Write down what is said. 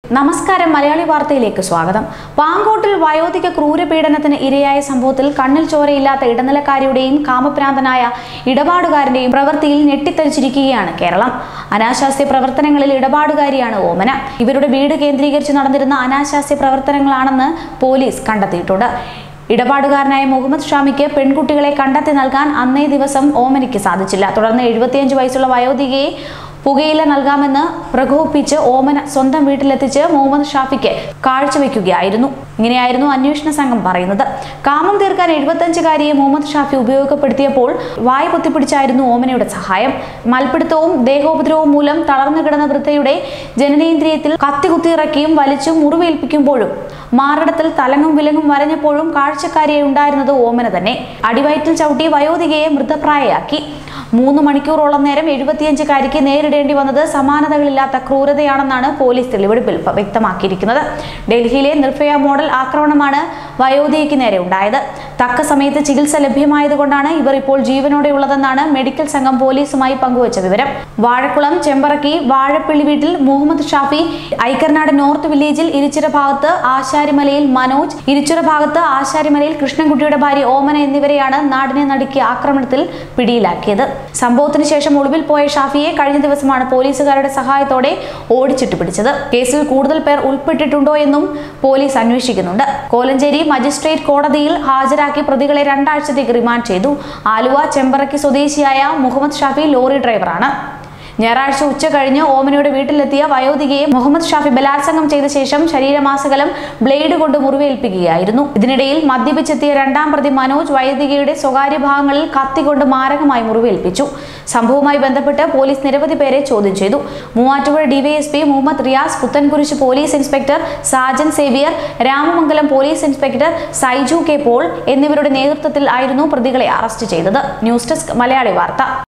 നമസ്കാരം മലയാളി വാർത്തയിലേക്ക് സ്വാഗതം പാങ്കോട്ടിൽ വയോധിക ക്രൂരപീഡനത്തിന് ഇരയായ സംഭവത്തിൽ കണ്ണിൽ ചോരയില്ലാത്ത ഇടനിലക്കാരിയുടെയും കാമഭ്രാന്തനായ ഇടപാടുകാരന്റെയും പ്രവൃത്തിയിൽ ഞെട്ടിത്തരിച്ചിരിക്കുകയാണ് കേരളം അനാശാസ്യ പ്രവർത്തനങ്ങളിൽ ഇടപാടുകാരിയാണ് ഓമന ഇവരുടെ വീട് കേന്ദ്രീകരിച്ച് നടന്നിരുന്ന അനാശാസ്യ പ്രവർത്തനങ്ങളാണെന്ന് പോലീസ് കണ്ടെത്തിയിട്ടുണ്ട് ഇടപാടുകാരനായ മുഹമ്മദ് ഷാമിക്ക് പെൺകുട്ടികളെ കണ്ടെത്തി നൽകാൻ അന്നേ ദിവസം ഓമനയ്ക്ക് സാധിച്ചില്ല തുടർന്ന് എഴുപത്തിയഞ്ച് വയസ്സുള്ള വയോധികയെ പുകയില നൽകാമെന്ന് പ്രകോപിപ്പിച്ച് ഓമന സ്വന്തം വീട്ടിലെത്തിച്ച് മുഹമ്മദ് ഷാഫിക്ക് കാഴ്ചവെക്കുകയായിരുന്നു ഇങ്ങനെയായിരുന്നു അന്വേഷണ സംഘം പറയുന്നത് കാമം തീർക്കാൻ എഴുപത്തഞ്ചുകാരിയെ മുഹമ്മദ് ഷാഫി ഉപയോഗപ്പെടുത്തിയപ്പോൾ വായ പൊത്തിപ്പിടിച്ചായിരുന്നു ഓമനയുടെ സഹായം മൽപ്പിടുത്തവും ദേഹോപദ്രവവും മൂലം തളർന്നു കിടന്ന വൃദ്ധയുടെ ജനനേന്ദ്രിയത്തിൽ കത്തി കുത്തിയിറക്കിയും വലിച്ചും മുറിവേൽപ്പിക്കുമ്പോഴും മാറിടത്തിൽ തലങ്ങും വിലങ്ങും വരഞ്ഞപ്പോഴും കാഴ്ചക്കാരിയായി ഉണ്ടായിരുന്നത് ഓമന തന്നെ അടിവയറ്റിൽ ചവിട്ടി വയോധികയെ മൃതപ്രായയാക്കി മൂന്ന് മണിക്കൂറോളം നേരം എഴുപത്തിയഞ്ചുകാരിക്ക് നേരിടേണ്ടി വന്നത് സമാനതകളില്ലാത്ത ക്രൂരതയാണെന്നാണ് പോലീസ് തെളിവെടുപ്പിൽ പ- വ്യക്തമാക്കിയിരിക്കുന്നത് ഡൽഹിയിലെ നിർഭയ മോഡൽ ആക്രമണമാണ് വയോധികയ്ക്ക് നേരെ ഉണ്ടായത് തക്ക സമയത്ത് ചികിത്സ ലഭ്യമായതുകൊണ്ടാണ് ഇവർ ഇപ്പോൾ ജീവനോടെയുള്ളതെന്നാണ് മെഡിക്കൽ സംഘം പോലീസുമായി പങ്കുവച്ച വിവരം വാഴക്കുളം ചെമ്പറക്കി വാഴപ്പിള്ളി വീട്ടിൽ മുഹമ്മദ് ഷാഫി ഐക്കർനാട് നോർത്ത് വില്ലേജിൽ ഇരിച്ചിറ ഭാഗത്ത് ആശാരിമലയിൽ മനോജ് ഇരിച്ചിറ ഭാഗത്ത് ആശാരിമലയിൽ കൃഷ്ണൻകുട്ടിയുടെ ഭാര്യ ഓമന എന്നിവരെയാണ് നാടിനെ നടുക്കിയ ആക്രമണത്തിൽ പിടിയിലാക്കിയത് സംഭവത്തിന് ശേഷം ഒളിവിൽ പോയ ഷാഫിയെ കഴിഞ്ഞ ദിവസമാണ് പോലീസുകാരുടെ സഹായത്തോടെ ഓടിച്ചിട്ട് പിടിച്ചത് കേസിൽ കൂടുതൽ പേർ ഉൾപ്പെട്ടിട്ടുണ്ടോ എന്നും പോലീസ് അന്വേഷിക്കുന്നുണ്ട് കോലഞ്ചേരി മജിസ്ട്രേറ്റ് കോടതിയിൽ ഹാജരാക്കി പ്രതികളെ രണ്ടാഴ്ചത്തേക്ക് റിമാൻഡ് ചെയ്തു ആലുവ ചെമ്പറക്കി സ്വദേശിയായ മുഹമ്മദ് ഷാഫി ലോറി ഡ്രൈവറാണ് ഞായറാഴ്ച ഉച്ച കഴിഞ്ഞ് ഓമനയുടെ വീട്ടിലെത്തിയ വയോധികയെ മുഹമ്മദ് ഷാഫി ബലാത്സംഗം ചെയ്ത ശേഷം ശരീരമാസകലം ബ്ലേഡ് കൊണ്ട് മുറിവേൽപ്പിക്കുകയായിരുന്നു ഇതിനിടയിൽ മദ്യപിച്ചെത്തിയ രണ്ടാം പ്രതി മനോജ് വയോധികയുടെ സ്വകാര്യ ഭാഗങ്ങളിൽ കത്തി കൊണ്ട് മാരകമായി മുറിവേൽപ്പിച്ചു സംഭവവുമായി ബന്ധപ്പെട്ട് പോലീസ് നിരവധി പേരെ ചോദ്യം ചെയ്തു Muvattupuzha DYSP Muhammad Riyas Puthenkurish police inspector Sajan Xavier Ramamangalam police inspector Saiju K Paul എന്നിവരുടെ നേതൃത്വത്തിൽ ആയിരുന്നു പ്രതികളെ അറസ്റ്റ് ചെയ്തത് ന്യൂസ് ഡെസ്ക് മലയാളി വാർത്ത